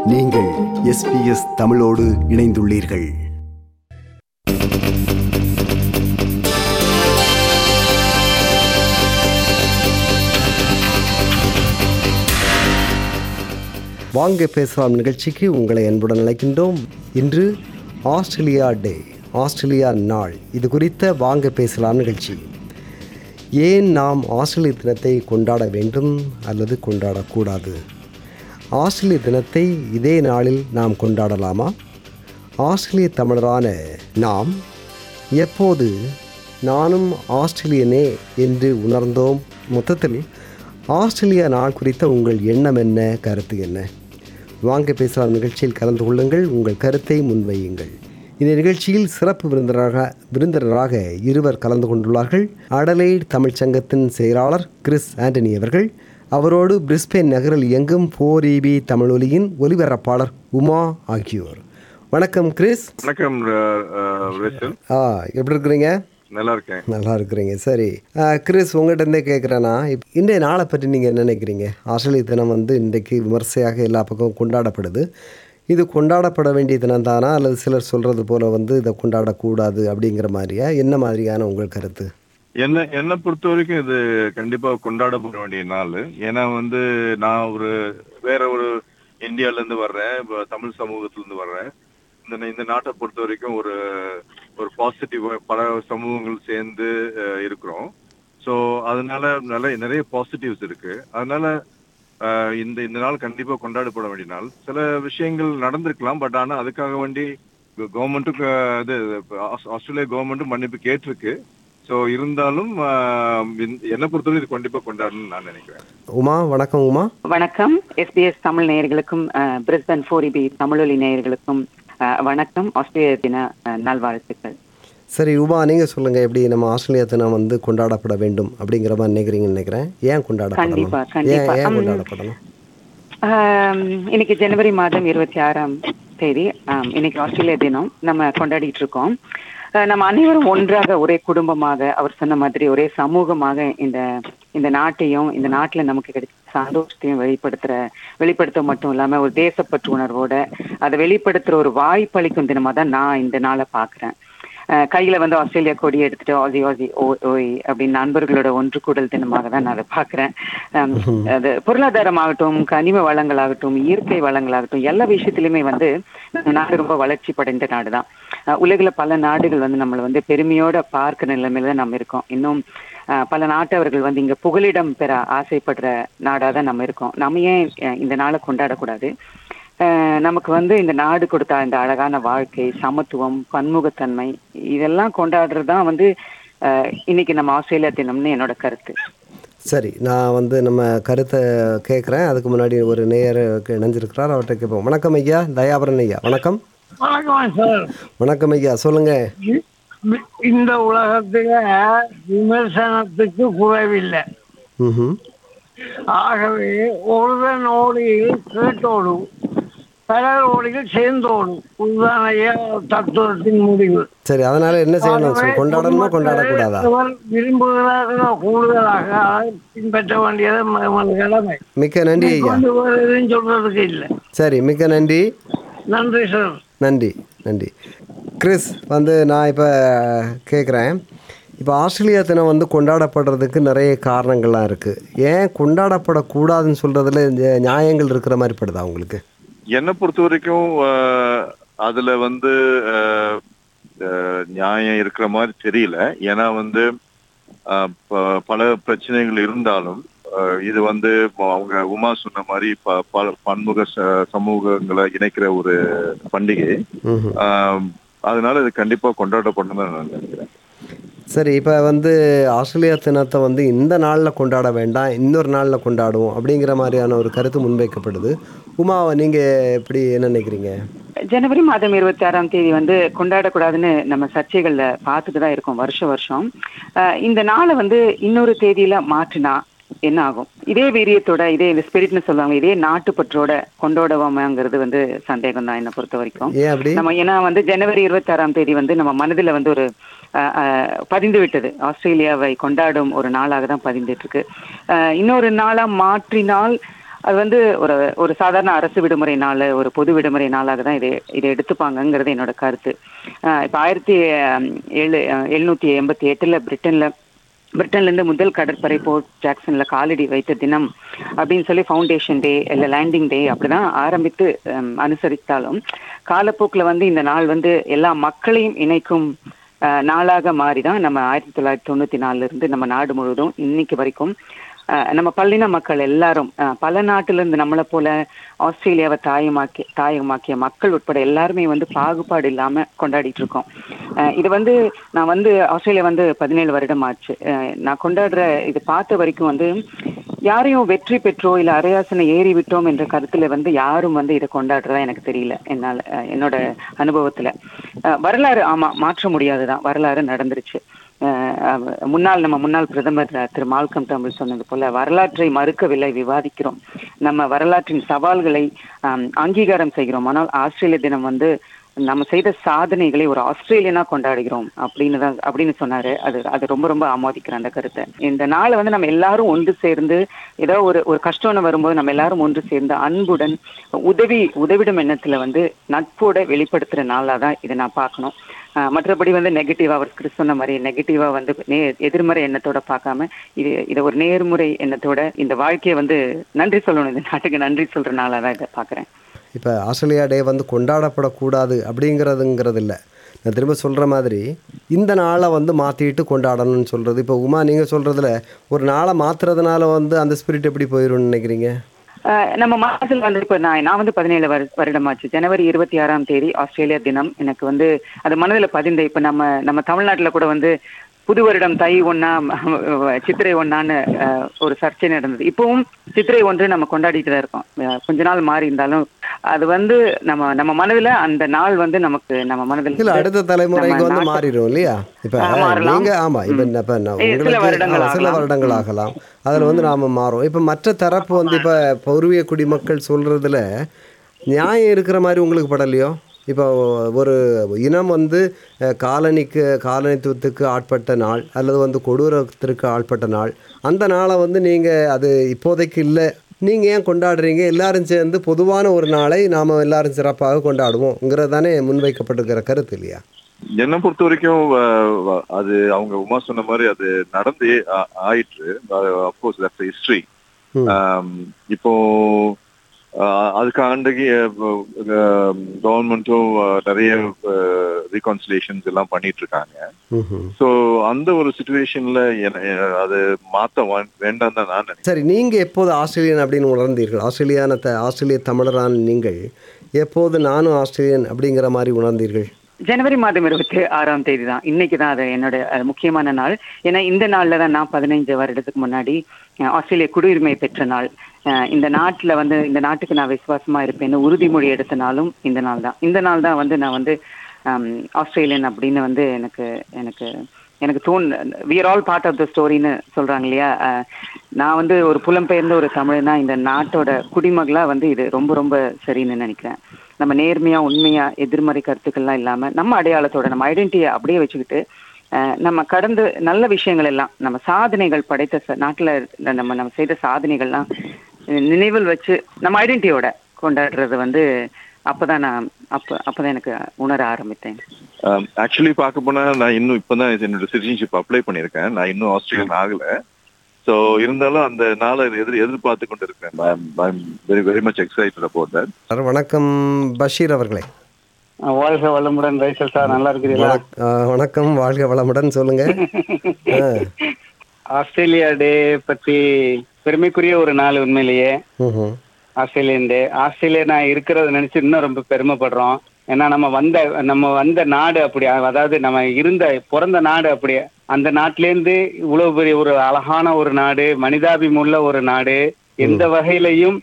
நீங்கள் எஸ்பிஎஸ் தமிழோடு இணைந்துள்ளீர்கள் வாங்க பேசலாம் நிகழ்ச்சிக்கு உங்களை அன்புடன் அழைக்கின்றோம் இன்று ஆஸ்திரேலியா டே ஆஸ்திரேலியா நாள் இது குறித்த வாங்க பேசலாம் நிகழ்ச்சி ஏன் நாம் ஆஸ்திரேலிய தினத்தை கொண்டாட வேண்டும் அல்லது கொண்டாடக்கூடாது ஆஸ்திரேலிய தினத்தை இதே நாளில் நாம் கொண்டாடலாமா ஆஸ்திரேலிய தமிழரான நாம் எப்போது நானும் ஆஸ்திரேலியனே என்று உணர்ந்தோம் மொத்தத்தில் ஆஸ்திரேலியா நாள் குறித்த உங்கள் எண்ணம் என்ன கருத்து என்ன வாங்க பேசலாம் நிகழ்ச்சியில் கலந்து கொள்ளுங்கள் உங்கள் கருத்தை முன்வையுங்கள் இந்த நிகழ்ச்சியில் சிறப்பு விருந்தினராக விருந்தினராக இருவர் கலந்து கொண்டுள்ளார்கள் அடலைட் தமிழ்ச் சங்கத்தின் செயலாளர் கிறிஸ் ஆண்டனி அவர்கள் அவரோடு பிரிஸ்பேன் நகரில் இயங்கும் போர் இபி தமிழொலியின் ஒலிபரப்பாளர் உமா ஆகியோர் வணக்கம் கிறிஸ் வணக்கம் ரேசல் ஆ எப்படி இருக்கிறீங்க நல்லா இருக்கேன் நல்லா இருக்கிறீங்க சரி ஆ, கிறிஸ் உங்கள்கிட்ட இருந்தே கேட்குறேன்னா இப் இன்றைய நாளை பற்றி நீங்கள் என்ன நினைக்கிறீங்க ஆஸ்திரேலிய தினம் வந்து இன்றைக்கு விமர்சையாக எல்லா பக்கமும் கொண்டாடப்படுது இது கொண்டாடப்பட வேண்டிய தினம் தானா அல்லது சிலர் சொல்கிறது போல் வந்து இதை கொண்டாடக்கூடாது அப்படிங்கிற மாதிரியா என்ன மாதிரியான உங்கள் கருத்து என்ன என்னை பொறுத்த வரைக்கும் இது கண்டிப்பா கொண்டாடப்பட வேண்டிய நாள் ஏன்னா வந்து நான் ஒரு வேற ஒரு இந்தியால இருந்து வர்றேன் இப்ப தமிழ் சமூகத்துல இருந்து வர்றேன் இந்த இந்த நாட்டை பொறுத்த வரைக்கும் ஒரு ஒரு பாசிட்டிவ் பல சமூகங்கள் சேர்ந்து அஹ், இருக்கிறோம் ஸோ அதனால நிறைய நிறைய பாசிட்டிவ்ஸ் இருக்கு அதனால அஹ், இந்த இந்த நாள் கண்டிப்பா கொண்டாடப்பட வேண்டிய நாள் சில விஷயங்கள் நடந்திருக்கலாம் பட் ஆனா அதுக்காக வேண்டி கவர்மெண்ட்டுக்கு இது ஆஸ்- ஆஸ்திரேலியா கவர்மெண்ட்டும் மன்னிப்பு கேட்டிருக்கு ஸோ இருந்தாலும் ஆஹ், இந்த- என்னை பொறுத்தவரை இது கண்டிப்பா கொண்டாடணும்னு நான் நினைக்கிறேன் உமா வணக்கம் உமா வணக்கம் எஸ்பிஎஸ் தமிழ் நேயர்களுக்கும் அஹ், பிரிஸ்பன் ஃபோரிபி தமிழொலி நேயர்களுக்கும் அஹ், வணக்கம் ஆஸ்திரேலிய தின அஹ், நல்வாழ்த்துக்கள் சரி உமா நீங்கள் சொல்லுங்கள் எப்படி நம்ம ஆஸ்திரேலிய தினம் வந்து கொண்டாடப்பட வேண்டும் அப்படிங்கிற மாதிரி நினைக்கிறீங்கன்னு நினைக்கிறேன் ஏன் கொண்டாடப்படணும் கண்டிப்பா, ஏன் கண்டிப்பா. ஏன் ம். கொண்டாடப்படணும் ஆம், இன்னைக்கு ஜனவரி மாதம் இருபத்தி ஆறாம் தேதி ஆம், இன்னைக்கு ஆஸ்திரேலிய தினம் நம்ம கொண்டாடிட்டு இருக்கோம் அஹ், நம்ம அனைவரும் ஒன்றாக ஒரே குடும்பமாக அவர் சொன்ன மாதிரி ஒரே சமூகமாக இந்த இந்த நாட்டையும் இந்த நாட்டுல நமக்கு கிடைச்ச சந்தோஷத்தையும் வெளிப்படுத்துற வெளிப்படுத்த மட்டும் இல்லாம ஒரு தேசப்பற்று உணர்வோட அதை வெளிப்படுத்துற ஒரு வாய்ப்பளிக்கும் தினமா தான் நான் இந்த நாளை பாக்குறேன் அஹ் கையில வந்து ஆஸ்திரேலியா கொடி எடுத்துட்டு ஆசி ஆசி ஓ ஓய் அப்படின்னு நண்பர்களோட ஒன்று கூடல் தினமாக தான் நான் அதை பாக்குறேன் அம், அது பொருளாதாரமாகட்டும் கனிம வளங்களாகட்டும் இயற்கை வளங்களாகட்டும் எல்லா விஷயத்திலுமே வந்து நம்ம நாடு ரொம்ப வளர்ச்சி படைந்த நாடு தான் உலகில பல நாடுகள் வந்து நம்மளை வந்து பெருமையோட பார்க்கிற நிலைமையில தான் நம்ம இருக்கோம் இன்னும் அஹ், பல நாட்டவர்கள் வந்து இங்க புகலிடம் பெற ஆசைப்படுற நாடா தான் நம்ம இருக்கோம் நம்ம ஏன் அஹ், இந்த நாளை கொண்டாடக்கூடாது அஹ் நமக்கு வந்து இந்த நாடு கொடுத்த இந்த அழகான வாழ்க்கை சமத்துவம் பன்முகத்தன்மை இதெல்லாம் கொண்டாடுறது தான் வந்து அஹ், இன்னைக்கு நம்ம ஆஸ்திரேலியா தினம்னு என்னோட கருத்து சரி நான் வந்து நம்ம கருத்தை கேட்குறேன் அதுக்கு முன்னாடி ஒரு நேயர் இணைஞ்சிருக்கிறார் அவர்கிட்ட கேட்போம் வணக்கம் ஐயா தயாபரன் ஐயா வணக்கம் வணக்கம் சார் வணக்கம் ஐயா சொல்லுங்க இ- இ- இந்த உலகத்துல விமர்சனத்துக்கு குறைவில்லை ம் ஆகவே ஒருவன் ஓடியில் கேட்டோடும் பலர் ஓடியில் சேர்ந்தோடும் இதுதான் ஐயா தத்துவத்தின் முடிவு சரி அதனால என்ன செய்யணும் சொல் கொண்டாடணுமா கொண்டாடக்கூடாதா எவர் விரும்புகிறார்களோ கூடுதலாக அதை பின்பற்ற வேண்டியது நமது கடமை மிக்க நன்றி ஐயா கொண்டு வேறு எதுவும் சொல்றதுக்கு இல்லை சரி மிக்க நன்றி நன்றி சார் நன்றி நன்றி கிறிஸ் வந்து நான் இப்போ கேட்குறேன் இப்போ ஆஸ்திரேலியா தினம் வந்து கொண்டாடப்படுறதுக்கு நிறைய காரணங்கள்லாம் இருக்குது ஏன் கொண்டாடப்படக்கூடாதுன்னு சொல்கிறதுல நியாயங்கள் இருக்கிற மாதிரி படுதா உங்களுக்கு என்னை பொறுத்த வரைக்கும் ஆஹ், அதுல வந்து ஆஹ், ஆஹ், நியாயம் இருக்கிற மாதிரி தெரியல ஏன்னா வந்து ஆஹ், ப- பல பிரச்சனைகள் இருந்தாலும் ஆஹ், இது வந்து இப்போ அவங்க உமா சொன்ன மாதிரி ப- பல பன்முக ச- சமூகங்களை இணைக்கிற ஒரு பண்டிகை ம் ஆஹ், அதனால இது கண்டிப்பா கொண்டாடப்படணும் தான் நான் நினைக்கிறேன் சரி இப்போ வந்து ஆஸ்திரேலியா தினத்தை வந்து இந்த நாளில் கொண்டாட வேண்டாம் இன்னொரு நாளில் கொண்டாடுவோம் அப்படிங்கிற மாதிரியான ஒரு கருத்து முன்வைக்கப்படுது உமாவை நீங்கள் எப்படி என்ன நினைக்கிறீங்க ஜனவரி மாதம் இருபத்தி ஆறாம் தேதி வந்து கொண்டாடக்கூடாதுன்னு நம்ம சர்ச்சைகள்ல பார்த்துட்டு தான் இருக்கோம் வருஷம் வருஷம் அஹ் இந்த நாளை வந்து இன்னொரு தேதியில மாற்றினா என்ன ஆகும் இதே வீரியத்தோட இதே இந்த ஸ்பிரிட்னு சொல்லுவாங்க இதே நாட்டுப்பற்றோட கொண்டாடுவோமாங்கிறது வந்து சந்தேகம் தான் என்னை பொறுத்த வரைக்கும் ஏன் அப்படி நம்ம ஏன்னா வந்து ஜனவரி இருபத்தி ஆறாம் தேதி வந்து நம்ம மனதில் வந்து ஒரு அஹ், அஹ், பதிந்து விட்டது ஆஸ்திரேலியாவை கொண்டாடும் ஒரு நாளாக தான் பதிந்துட்டு இருக்கு அஹ், இன்னொரு நாளா மாற்றினால் அது வந்து ஒரு ஒரு சாதாரண அரசு விடுமுறை நாள் ஒரு பொது விடுமுறை நாளாக தான் இதை இதை எடுத்துப்பாங்கங்கிறது என்னோட கருத்து அஹ் இப்போ ஆயிரத்தி அஹ், ஏழு அஹ், எழுநூத்தி எண்பத்தி எட்டுல பிரிட்டன்ல பிரிட்டன்ல இருந்து முதல் கடற்படை போர்ட் ஜாக்சன்ல காலடி வைத்த தினம் அப்படின்னு சொல்லி ஃபவுண்டேஷன் டே இல்ல லேண்டிங் டே அப்படிதான் ஆரம்பித்து ஹம், அனுசரித்தாலும் காலப்போக்கில் வந்து இந்த நாள் வந்து எல்லா மக்களையும் இணைக்கும் அஹ், நாளாக மாறிதான் நம்ம ஆயிரத்தி தொள்ளாயிரத்தி தொண்ணூத்தி நாலுல இருந்து நம்ம நாடு முழுவதும் இன்னைக்கு வரைக்கும் அஹ், நம்ம பல்லின மக்கள் எல்லாரும் அஹ், பல நாட்டுல இருந்து நம்மளை போல ஆஸ்திரேலியாவை தாயமாக்கி தாயகமாக்கிய மக்கள் உட்பட எல்லாருமே வந்து பாகுபாடு இல்லாம கொண்டாடிட்டு இருக்கோம் அஹ், இது வந்து நான் வந்து ஆஸ்திரேலியா வந்து பதினேழு வருடம் ஆச்சு அஹ், நான் கொண்டாடுற இது பார்த்த வரைக்கும் வந்து யாரையும் வெற்றி பெற்றோ இல்ல அரையாசனை ஏறி விட்டோம் என்ற கருத்துல வந்து யாரும் வந்து இதை கொண்டாடுறதா எனக்கு தெரியல என்னால அஹ், என்னோட அனுபவத்துல அஹ், வரலாறு ஆமா மாற்ற முடியாதுதான் வரலாறு நடந்துருச்சு அஹ், அஹ், முன்னாள் நம்ம முன்னாள் பிரதமர் அஹ், திரு மால்கம் டம்பிள் சொன்னது போல வரலாற்றை மறுக்கவில்லை விவாதிக்கிறோம் நம்ம வரலாற்றின் சவால்களை ஆம், அங்கீகாரம் செய்கிறோம் ஆனால் ஆஸ்திரேலிய தினம் வந்து நம்ம செய்த சாதனைகளை ஒரு ஆஸ்திரேலியனா கொண்டாடுகிறோம் அப்படின்னு தான் அப்படின்னு சொன்னாரு அது அது ரொம்ப ரொம்ப ஆமோதிக்கிறேன் அந்த கருத்தை இந்த நாளை வந்து நம்ம எல்லாரும் ஒன்று சேர்ந்து ஏதோ ஒரு ஒரு கஷ்டம்னு வரும்போது நம்ம எல்லாரும் ஒன்று சேர்ந்து அன்புடன் உதவி உதவிடும் எண்ணத்துல வந்து நட்போட வெளிப்படுத்துற நாளா தான் இதை நான் பார்க்கணும் ஆஹ் மற்றபடி வந்து நெகட்டிவா அவர் கிறிஸ் சொன்ன மாதிரி நெகட்டிவா வந்து நே எதிர்மறை எண்ணத்தோட பார்க்காம இது இதை ஒரு நேர்முறை எண்ணத்தோட இந்த வாழ்க்கையை வந்து நன்றி சொல்லணும் இந்த நாட்டுக்கு நன்றி சொல்ற நாளா தான் இதை பார்க்கறேன் இப்போ ஆஸ்திரேலியா டே வந்து கொண்டாடப்படக்கூடாது அப்படிங்கிறதுங்கிறது இல்லை நான் திரும்ப சொல்கிற மாதிரி இந்த நாளை வந்து மாற்றிட்டு கொண்டாடணும்னு சொல்கிறது இப்போ உமா நீங்கள் சொல்கிறதுல ஒரு நாளை மாற்றுறதுனால வந்து அந்த ஸ்பிரிட் எப்படி போயிடும்னு நினைக்கிறீங்க ஆஹ் நம்ம மாதத்தில் வந்து இப்போ நான் நான் வந்து பதினேழு வரு வருடமாச்சு ஜனவரி இருபத்தி ஆறாம் தேதி ஆஸ்திரேலியா தினம் எனக்கு வந்து அது மனதில் பதிந்த இப்போ நம்ம நம்ம தமிழ்நாட்டில் கூட வந்து புது வருடம் தை ஒன்னா சித்திரை ஒன்னான்னு ஆஹ், ஒரு சர்ச்சை நடந்தது இப்பவும் சித்திரை ஒன்று நம்ம கொண்டாடிட்டு தான் இருக்கோம் ஆஹ், கொஞ்ச நாள் மாறி இருந்தாலும் அது வந்து நம்ம நம்ம மனதில் அந்த நாள் வந்து நமக்கு நம்ம மனதில் இல்லை அடுத்த தலைமுறைக்கு நம்ம வந்து நாட்டு- மாறிடும் இல்லையா இப்போ ஆ, மாறலாம். நீங்கள் ஆமாம் இப்போ இப்போ நான் ஏ, சில உங்களுக்கு வருடங்கள் ஆ, சில ஆகலாம். வருடங்கள் ஆகலாம் அதில் வந்து நாம் மாறும் இப்போ மற்ற தரப்பு வந்து இப்போ பௌர்விய குடிமக்கள் சொல்கிறதுல நியாயம் இருக்கிற மாதிரி உங்களுக்கு படலையோ இப்போ ஒரு இனம் வந்து அஹ், காலனிக்கு காலனித்துவத்துக்கு ஆட்பட்ட நாள் அல்லது வந்து கொடூரத்திற்கு ஆட்பட்ட நாள் அந்த நாளை வந்து நீங்கள் அது இப்போதைக்கு இல்லை நீங்கள் ஏன் கொண்டாடுறீங்க எல்லாரும் சேர்ந்து பொதுவான ஒரு நாளை நாம் எல்லாரும் சிறப்பாக கொண்டாடுவோங்கிறது தானே முன்வைக்கப்பட்டிருக்கிற கருத்து இல்லையா என்னை பொறுத்த வரைக்கும் அஹ், வ- அது அவங்க உமா சொன்ன மாதிரி அது நடந்து ஆ- ஆயிற்று அப்கோர்ஸ் தட்ஸ் ஹிஸ்டரி ம். இப்போ அஹ், அதுக்காண்டைக்கு கவர்மெண்ட்டும் நிறைய ரீகான்சிலேஷன்ஸ் எல்லாம் பண்ணிட்டு இருக்காங்க ம்ஹும். ஸோ அந்த ஒரு சுச்சுவேஷன்ல அது மாத்த வா- வேண்டாம் தான் நான் நினைக்கிறேன் சரி நீங்கள் எப்போது ஆஸ்திரேலியன் அப்படின்னு உணர்ந்தீர்கள் ஆஸ்திரேலியான த ஆஸ்திரேலிய தமிழரான நீங்கள் எப்போது நானும் ஆஸ்திரேலியன் அப்படிங்கிற மாதிரி உணர்ந்தீர்கள் ஜனவரி மாதம் இருபத்தி ஆறாம் தேதி தான் இன்னைக்கு தான் அது என்னோட அஹ், முக்கியமான நாள் ஏன்னா இந்த நாள்ல தான் நான் பதினைஞ்சு வருடத்துக்கு முன்னாடி அஹ், ஆஸ்திரேலிய குடியுரிமை பெற்ற நாள் அஹ், இந்த நாட்டுல வந்து இந்த நாட்டுக்கு நான் விசுவாசமா இருப்பேன்னு உறுதிமொழி எடுத்த நாளும் இந்த நாள் தான் இந்த நாள் தான் வந்து நான் வந்து ஹம், ஆஸ்திரேலியன் அப்படின்னு வந்து எனக்கு எனக்கு எனக்கு தோன் we are all part of the ஸ்டோரின்னு சொல்றாங்க இல்லையா அஹ், நான் வந்து ஒரு புலம்பெயர்ந்த ஒரு தமிழனா இந்த நாட்டோட குடிமகளா வந்து இது ரொம்ப ரொம்ப சரின்னு நினைக்கிறேன் நம்ம நேர்மையா உண்மையா எதிர்மறை கருத்துக்கள்லாம் இல்லாம நம்ம அடையாளத்தோட நம்ம ஐடென்டிட்டியை அப்படியே வச்சுக்கிட்டு அஹ், நம்ம கடந்து நல்ல விஷயங்கள் எல்லாம் நம்ம சாதனைகள் படைத்த ச- நாட்டுல நம்ம நம்ம செய்த சாதனைகள்லாம் நினைவில் வச்சு நம்ம ஐடென்டிட்டியோட கொண்டாடுறது வந்து அப்பதான் நான் அப்ப அப்பதான் எனக்கு உணர ஆரம்பித்தேன் ஆக்சுவலி பார்க்க போனா நான் இன்னும் இப்பதான் என்னோட சிட்டிசன்ஷிப் அப்ளை பண்ணியிருக்கேன் நான் இன்னும் ஆஸ்திரேலியன் ஆகல ஸோ இருந்தாலும் அந்த நாளை எதிர் எதிர்பார்த்து கொண்டு இருக்கேன் very very much excited about that sir, வணக்கம் பஷீர் அவர்களே வாழ்க வளமுடன் ரைசல் சார் நல்லா இருக்கிறீங்களா வணக்- ஆ, வணக்கம் வாழ்க வளமுடன் சொல்லுங்க ஆ, ஆஸ்திரேலியா டே பத்தி பெருமைக்குரிய ஒரு நாள் உண்மையிலேயே ம்ஹும். ஆஸ்திரேலியன் டே ஆஸ்திரேலியா நான் இருக்கிறத நினைச்சு இன்னும் ரொம்ப பெருமைப்படுறோம் ஏன்னா நம்ம வந்த நம்ம வந்த நாடு அப்படி அதாவது நம்ம இருந்த பிறந்த நாடு அப்படி அந்த நாட்டிலேருந்து இவ்வளவு பெரிய ஒரு அழகான ஒரு நாடு மனிதாபிமுள்ள ஒரு நாடு எந்த வகையிலையும்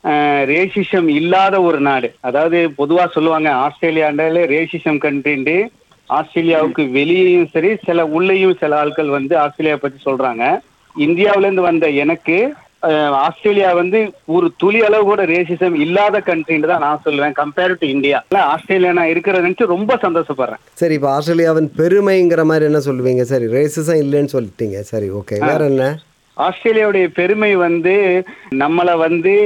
ரேசிசம் இல்லாத ஒரு நாடு அதாவது பொதுவா சொல்லுவாங்க ஆஸ்திரேலியாண்டாலே ரேசிசம் கண்ட்ரின்ட்டு ஆஸ்திரேலியாவுக்கு வெளியேயும் சரி சில உள்ளேயும் சில ஆட்கள் வந்து ஆஸ்திரேலியா பத்தி சொல்றாங்க இந்தியாவுல இருந்து வந்த எனக்கு அஹ், ஆஸ்திரேலியா வந்து ஒரு துளி அளவு கூட ரேசிசம் இல்லாத கண்ட்ரின்னு தான் நான் சொல்லுவேன் கம்பேர் டு இந்தியா ஆஸ்திரேலியா நான் இருக்கிறத நினைச்சு ரொம்ப சந்தோஷப்படுறேன் சரி இப்போ ஆஸ்திரேலியாவின் பெருமைங்கிற மாதிரி என்ன சொல்லுவீங்க சரி ரேசிசம் இல்லைன்னு சொல்லிட்டீங்க சரி ஓகே வேற என்ன ஆஸ்திரேலியாவுடைய பெருமை வந்து நம்மளை வந்து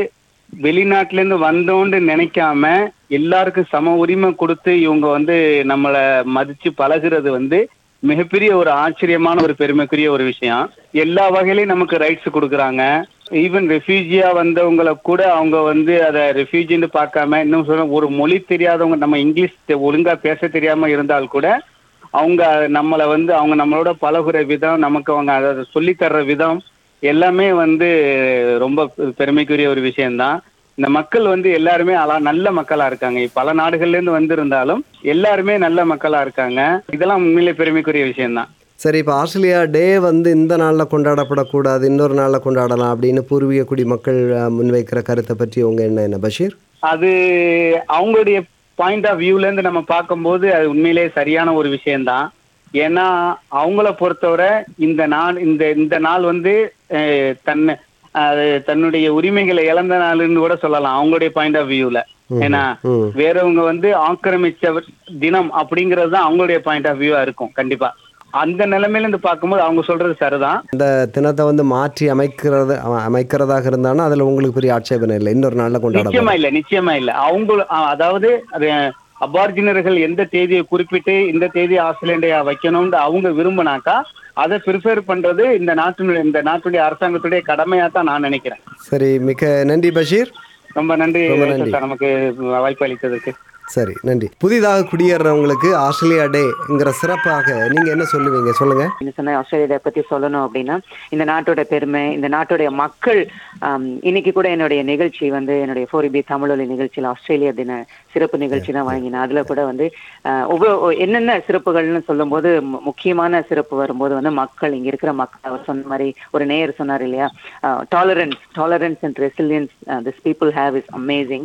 வெளிநாட்டுல இருந்து வந்தோன்னு நினைக்காம எல்லாருக்கும் சம உரிமை கொடுத்து இவங்க வந்து நம்மள மதிச்சு பழகுறது வந்து மிகப்பெரிய ஒரு ஆச்சரியமான ஒரு பெருமைக்குரிய ஒரு விஷயம் எல்லா வகையிலயும் நமக்கு ரைட்ஸ் கொடுக்குறாங்க ஈவன் ரெஃப்யூஜியா வந்தவங்கள கூட அவங்க வந்து அதை ரெஃப்யூஜின்னு பார்க்காம இன்னும் சொல்ல ஒரு மொழி தெரியாதவங்க நம்ம இங்கிலீஷ் தெ- ஒழுங்கா பேச தெரியாம இருந்தால் கூட அவங்க நம்மளை வந்து அவங்க நம்மளோட பழகுற விதம் நமக்கு அவங்க அதை சொல்லி தர்ற விதம் எல்லாமே வந்து ரொம்ப பெருமைக்குரிய ஒரு விஷயம்தான் இந்த மக்கள் வந்து எல்லாருமே அலா நல்ல மக்களா இருக்காங்க பல நாடுகள்ல இருந்து வந்திருந்தாலும் எல்லாருமே நல்ல மக்களா இருக்காங்க இதெல்லாம் உண்மையிலே பெருமைக்குரிய விஷயம்தான் சரி இப்போ ஆஸ்திரேலியா டே வந்து இந்த நாளில் கொண்டாடப்படக்கூடாது இன்னொரு நாளில் கொண்டாடலாம் அப்படின்னு பூர்வீக குடிமக்கள் அஹ், முன்வைக்கிற கருத்தை பற்றி உங்க என்ன என்ன பஷீர் அது அவங்களுடைய பாயிண்ட் ஆஃப் வியூல இருந்து நம்ம பார்க்கும்போது அது உண்மையிலே சரியான ஒரு விஷயம்தான் ஏன்னா அவங்கள பொறுத்தவரை இந்த நாள் இந்த இந்த நாள் வந்து அஹ், தன்னை அது தன்னுடைய உரிமைகளை இழந்த நாள்னு கூட சொல்லலாம் அவங்களுடைய பாயிண்ட் ஆஃப் வியூல ஏன்னா ம். வேறவங்க வந்து ஆக்கிரமிச்ச தினம் அப்படிங்கிறது தான் அவங்களுடைய பாயிண்ட் ஆஃப் வியூவா இருக்கும் கண்டிப்பா அந்த நிலைமையில இருந்து பார்க்கும்போது அவங்க சொல்றது சரிதான் இந்த தினத்தை வந்து மாற்றி அமைக்கிறது அ- அமைக்கிறதாக இருந்தாலும் அதில் உங்களுக்கு பெரிய ஆட்சேபனை இல்லை இன்னொரு நாளில் கொண்டாடப்படும் நிச்சயமா இல்ல நிச்சயமா இல்ல அவங்க அ- அதாவது அது அபார்ஜினர்கள் எந்த தேதியை குறிப்பிட்டு இந்த தேதி ஆஸ்திரேலியா வைக்கணும்னு அவங்க விரும்பினாக்கா அதை ப்ரிஃபர் பண்றது இந்த நாட்டினுடைய இந்த நாட்டுடைய அரசாங்கத்துடைய கடமையா தான் நான் நினைக்கிறேன் சரி மிக்க நன்றி பஷீர் ரொம்ப நன்றி ரொம்ப நன்றி. சார் நமக்கு வாய்ப்பு அளித்ததற்கு சரி நன்றி புதிதாக குடியேறவங்களுக்கு ஆஸ்திரேலியா டேங்கிற சிறப்பாக நீங்கள் என்ன சொல்லுவீங்க சொல்லுங்கள் என்ன சொன்ன ஆஸ்திரேலியா பத்தி சொல்லணும் அப்படின்னா இந்த நாட்டோட பெருமை இந்த நாட்டுடைய மக்கள் ஆம், இன்னைக்கு கூட என்னுடைய நிகழ்ச்சி வந்து என்னுடைய ஃபோரிபி தமிழொலி நிகழ்ச்சியில் ஆஸ்திரேலியா தின சிறப்பு நிகழ்ச்சி தான் வழங்கினேன் அதுல கூட வந்து ஆஹ், ஒவ்வொரு என்னென்ன சிறப்புகள்னு சொல்லும்போது மு- முக்கியமான சிறப்பு வரும்போது வந்து மக்கள் இங்க இருக்கிற மக்கள் அவர் சொன்ன மாதிரி ஒரு நேயர் சொன்னார் இல்லையா tolerance tolerance and resilience this people have is amazing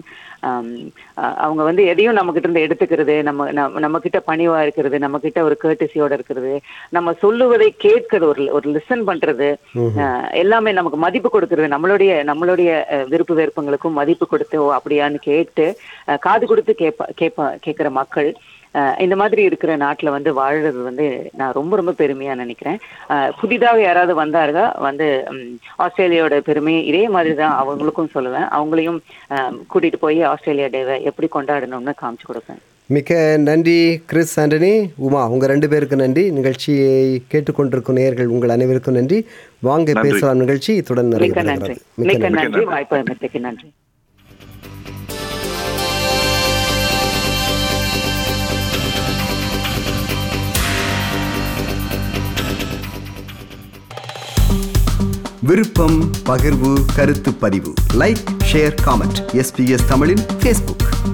அவங்க வந்து எதையும் நம்ம கிட்ட இருந்து எடுத்துக்கிறது நம்ம நம்ம- நம்ம கிட்ட பணிவா இருக்கிறது நம்ம கிட்ட ஒரு கேர்டிசியோட இருக்கிறது நம்ம சொல்லுவதை கேட்கிறது ஒரு ஒரு லிசன் பண்றது அஹ், எல்லாமே நமக்கு மதிப்பு கொடுக்கிறது நம்மளுடைய நம்மளுடைய அஹ், விருப்பு வெறுப்புங்களுக்கும் மதிப்பு கொடுத்து ஓ அப்படியான்னு கேட்டு அஹ், காது கொடுத்து கேட்ப கேட்ப கேட்கிற மக்கள் அஹ், இந்த மாதிரி இருக்கிற நாட்டுல வந்து வாழுறது வந்து நான் ரொம்ப ரொம்ப பெருமையா நினைக்கிறேன் அஹ், புதிதாக யாராவது வந்தாருங்க வந்து ம், ஆஸ்திரேலியாவோட பெருமை இதே மாதிரி தான் அவங்களுக்கும் சொல்லுவேன் அவங்களையும் அஹ், கூட்டிட்டு போய் ஆஸ்திரேலியா டேவை எப்படி கொண்டாடணும்னு காமிச்சு கொடுப்பேன் மிக்க நன்றி கிறிஸ் ஆண்டனி உமா உங்கள் ரெண்டு பேருக்கு நன்றி நிகழ்ச்சியை கேட்டுக்கொண்டிருக்கும் நேயர்கள் உங்கள் அனைவருக்கும் நன்றி வாங்க பேசலாம் நிகழ்ச்சி இத்துடன் நிறைவு மிக்க நன்றி பெறுகிறது மிக்க மிக்க நன்றி நன்றி வாய்ப்பு அளித்தமைக்கு நன்றி விருப்பம் பகிர்வு கருத்து பதிவு லைக் ஷேர் காமெண்ட் எஸ்பிஎஸ் தமிழின் ஃபேஸ்புக்